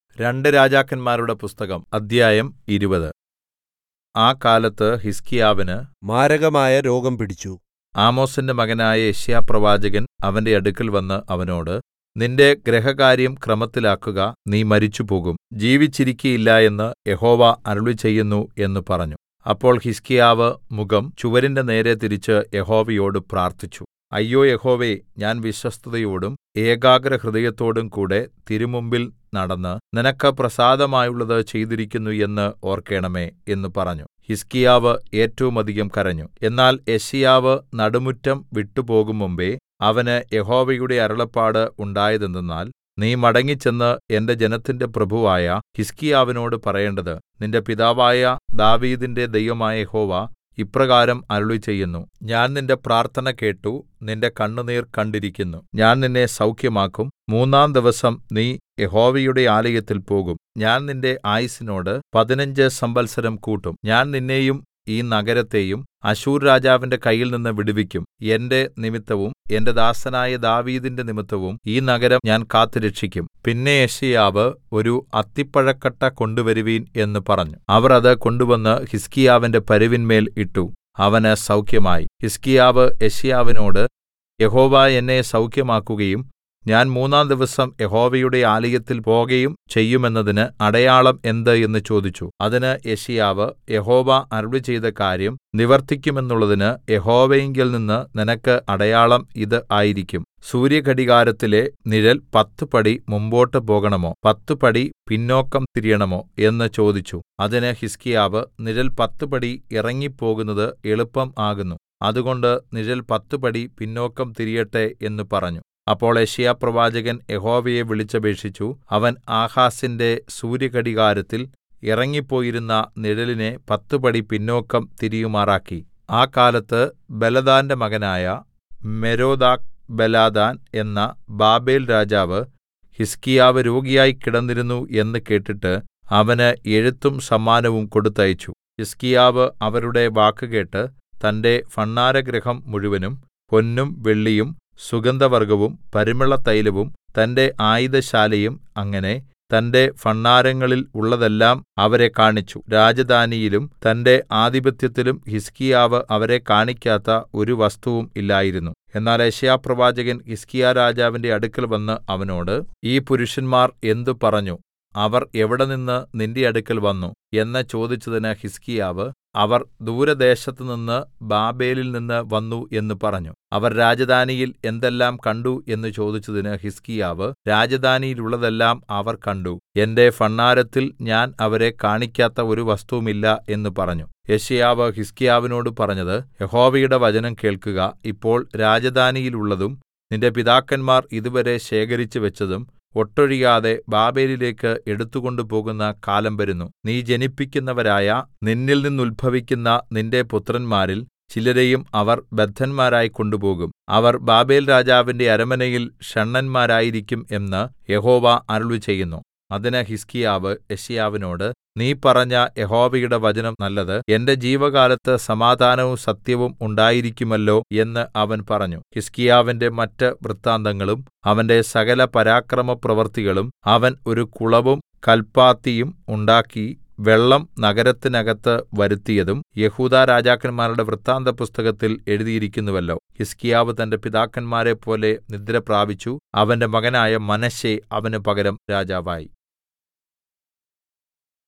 രണ്ട് രാജാക്കന്മാരുടെ പുസ്തകം അദ്ധ്യായം ഇരുപത് ആ കാലത്ത് ഹിസ്കീയാവിന് മാരകമായ രോഗം പിടിച്ചു ആമോസിന്റെ മകനായ യെശയ്യാപ്രവാചകൻ അവന്റെ അടുക്കൽ വന്ന് അവനോട് നിന്റെ ഗൃഹകാര്യം ക്രമത്തിലാക്കുക നീ മരിച്ചുപോകും ജീവിച്ചിരിക്കയില്ല എന്ന് യഹോവ അരുളിച്ചെയ്യുന്നു എന്ന് പറഞ്ഞു അപ്പോൾ ഹിസ്കീയാവ് മുഖം ചുവരിന്റെ നേരെ തിരിച്ച് യഹോവയോട് പ്രാർത്ഥിച്ചു അയ്യോ യഹോവേ ഞാൻ വിശ്വസ്തതയോടും ഏകാഗ്രഹൃദയത്തോടും കൂടെ തിരുമുമ്പിൽ നടന്ന് നിനക്ക് പ്രസാദമായുള്ളത് ചെയ്തിരിക്കുന്നു എന്ന് ഓർക്കേണമേ എന്ന് പറഞ്ഞു ഹിസ്കീയാവ് ഏറ്റവുമധികം കരഞ്ഞു എന്നാൽ യെശയ്യാവ് നടുമുറ്റം വിട്ടുപോകും മുമ്പെ അവന് യഹോവയുടെ അരുളപ്പാട് ഉണ്ടായതെന്തെന്നാൽ നീ മടങ്ങിച്ചെന്ന് എന്റെ ജനത്തിന്റെ പ്രഭുവായ ഹിസ്കീയാവിനോട് പറയേണ്ടത് നിന്റെ പിതാവായ ദാവീദിന്റെ ദൈവമായ യഹോവ ഇപ്രകാരം അരുളിച്ചെയ്യുന്നു ഞാൻ നിന്റെ പ്രാർത്ഥന കേട്ടു നിന്റെ കണ്ണുനീർ കണ്ടിരിക്കുന്നു ഞാൻ നിന്നെ സൗഖ്യമാക്കും മൂന്നാം ദിവസം നീ യഹോവയുടെ ആലയത്തിൽ പോകും ഞാൻ നിന്റെ ആയുസ്സിനോട് പതിനഞ്ച് സംവത്സരം കൂട്ടും ഞാൻ നിന്നെയും ഈ നഗരത്തെയും അശ്ശൂർ രാജാവിന്റെ കയ്യിൽനിന്ന് വിടുവിക്കും എന്റെ നിമിത്തവും എന്റെ ദാസനായ ദാവീദിന്റെ നിമിത്തവും ഈ നഗരം ഞാൻ കാത്തുരക്ഷിക്കും പിന്നെ യെശയ്യാവ് ഒരു അത്തിപ്പഴക്കട്ട കൊണ്ടുവരുവീൻ എന്ന് പറഞ്ഞു അവർ അത് കൊണ്ടുവന്ന് ഹിസ്കീയാവിന്റെ പരുവിന്മേൽ ഇട്ടു അവന് സൗഖ്യമായി ഹിസ്കീയാവ് യെശയ്യാവിനോട് യഹോവ എന്നെ സൗഖ്യമാക്കുകയും ഞാൻ മൂന്നാം ദിവസം യഹോവയുടെ ആലയത്തിൽ പോകയും ചെയ്യുമെന്നതിന് അടയാളം എന്ത് എന്ന് ചോദിച്ചു അതിന് യെശയ്യാവ് യഹോവ അരുളിച്ചെയ്ത കാര്യം നിവർത്തിക്കുമെന്നുള്ളതിന് യഹോവയിങ്കൽ നിന്ന് നിനക്ക് അടയാളം ഇത് ആയിരിക്കും സൂര്യഘടികാരത്തിലെ നിഴൽ പത്ത് പടി മുമ്പോട്ട് പോകണമോ പത്ത് പടി പിന്നോക്കം തിരിയണമോ എന്ന് ചോദിച്ചു അതിന് ഹിസ്കീയാവ് നിഴൽ പത്ത് പടി ഇറങ്ങിപ്പോകുന്നത് എളുപ്പം ആകുന്നു അതുകൊണ്ട് നിഴൽ പത്ത് പടി പിന്നോക്കം തിരിയട്ടെ എന്ന് പറഞ്ഞു അപ്പോൾ യെശയ്യാപ്രവാചകൻ യഹോവയെ വിളിച്ചപേക്ഷിച്ചു അവൻ ആഹാസിന്റെ സൂര്യഘടികാരത്തിൽ ഇറങ്ങിപ്പോയിരുന്ന നിഴലിനെ പത്ത് പടി പിന്നോക്കം തിരിയുമാറാക്കി ആ കാലത്ത് ബലദാന്റെ മകനായ മെരോദാക്ക് ബലാദാൻ എന്ന ബാബേൽ രാജാവ് ഹിസ്കീയാവ് രോഗിയായി കിടന്നിരുന്നു എന്ന് കേട്ടിട്ട് അവന് എഴുത്തും സമ്മാനവും കൊടുത്തയച്ചു ഹിസ്കീയാവ് അവരുടെ വാക്കുകേട്ട് തന്റെ ഭണ്ഡാരഗൃഹം മുഴുവനും പൊന്നും വെള്ളിയും സുഗന്ധവർഗ്ഗവും പരിമളതൈലവും തന്റെ ആയുധശാലയും അങ്ങനെ തന്റെ ഭണ്ഡാരങ്ങളിൽ ഉള്ളതെല്ലാം അവരെ കാണിച്ചു രാജധാനിയിലും തന്റെ ആധിപത്യത്തിലും ഹിസ്കീയാവ് അവരെ കാണിക്കാത്ത ഒരു വസ്തുവും ഇല്ലായിരുന്നു എന്നാൽ യെശയ്യാപ്രവാചകൻ ഹിസ്കീയാ രാജാവിന്റെ അടുക്കൽ വന്ന് അവനോട് ഈ പുരുഷന്മാർ എന്ത് പറഞ്ഞു അവർ എവിടെനിന്ന് നിന്റെ അടുക്കൽ വന്നു എന്ന് ചോദിച്ചതിന് ഹിസ്കീയാവ് അവർ ദൂരദേശത്തുനിന്ന് ബാബേലിൽ നിന്ന് വന്നു എന്ന് പറഞ്ഞു അവർ രാജധാനിയിൽ എന്തെല്ലാം കണ്ടു എന്ന് ചോദിച്ചതിന് ഹിസ്കീയാവ് രാജധാനിയിലുള്ളതെല്ലാം അവർ കണ്ടു എന്റെ ഭണ്ഡാരത്തിൽ ഞാൻ അവരെ കാണിക്കാത്ത ഒരു വസ്തുവുമില്ല എന്ന് പറഞ്ഞു യെശയ്യാവ് ഹിസ്കീയാവിനോട് പറഞ്ഞത് യഹോവയുടെ വചനം കേൾക്കുക ഇപ്പോൾ രാജധാനിയിലുള്ളതും നിന്റെ പിതാക്കന്മാർ ഇതുവരെ ശേഖരിച്ചു വെച്ചതും ഒട്ടൊഴിയാതെ ബാബേലിലേക്ക് എടുത്തുകൊണ്ടു പോകുന്ന കാലം വരുന്നു നീ ജനിപ്പിക്കുന്നവരായ നിന്നിൽ നിന്നുത്ഭവിക്കുന്ന നിന്റെ പുത്രന്മാരിൽ ചിലരെയും അവർ ബദ്ധന്മാരായി കൊണ്ടുപോകും അവർ ബാബേൽ രാജാവിന്റെ അരമനയിൽ ഷണ്ഡന്മാരായിരിക്കും എന്ന് യഹോവ അരുളി ചെയ്യുന്നു അതിന് ഹിസ്കീയാവ് യെശയ്യാവിനോട് നീ പറഞ്ഞ യഹോവയുടെ വചനം നല്ലത് എന്റെ ജീവകാലത്ത് സമാധാനവും സത്യവും ഉണ്ടായിരിക്കുമല്ലോ എന്ന് അവൻ പറഞ്ഞു ഹിസ്കീയാവിന്റെ മറ്റ് വൃത്താന്തങ്ങളും അവന്റെ സകല പരാക്രമപ്രവൃത്തികളും അവൻ ഒരു കുളവും കൽപ്പാത്തിയും ഉണ്ടാക്കി വെള്ളം നഗരത്തിനകത്ത് വരുത്തിയതും യഹൂദാ രാജാക്കന്മാരുടെ വൃത്താന്ത പുസ്തകത്തിൽ എഴുതിയിരിക്കുന്നുവല്ലോ ഹിസ്കീയാവ് തന്റെ പിതാക്കന്മാരെ പോലെ നിദ്ര പ്രാപിച്ചു അവന്റെ മകനായ മനശ്ശെ അവന് പകരം രാജാവായി